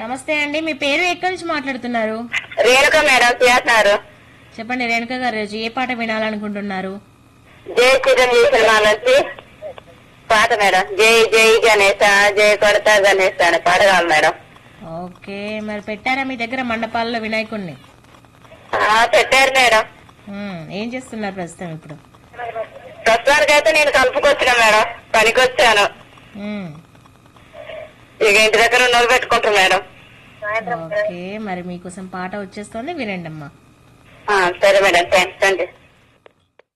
నమస్తే అండి మీ పేరు ఎక్కడి నుంచి మాట్లాడుతున్నారు రేణుక మేడం చేస్తున్నారు చెప్పండి రేణుక గారు రోజు ఏ పాట వినాలనుకుంటున్నారు జై చిరంజీవి సినిమా నుంచి పాట మేడం జై జై గణేశ జై కొడతా గణేశ అనే పాట కావాలి మేడం ఓకే మరి పెట్టారా మీ దగ్గర మండపాల్లో వినాయకుడిని ఆ, పెట్టారు మేడం ఉమ్, ఏం చేస్తున్నారు ప్రస్తుతం ఇప్పుడు ప్రస్తుతానికైతే నేను కలుపుకొచ్చిన మేడం పనికొచ్చాను ఉమ్, ఇక ఇంటి దగ్గర ఉన్న వాళ్ళు పెట్టుకుంటారు మేడం ఓకే మరి మీకోసం పాట వచ్చేస్తుంది వినండి అమ్మా ఆ, సరే మేడం థ్యాంక్స్ అండి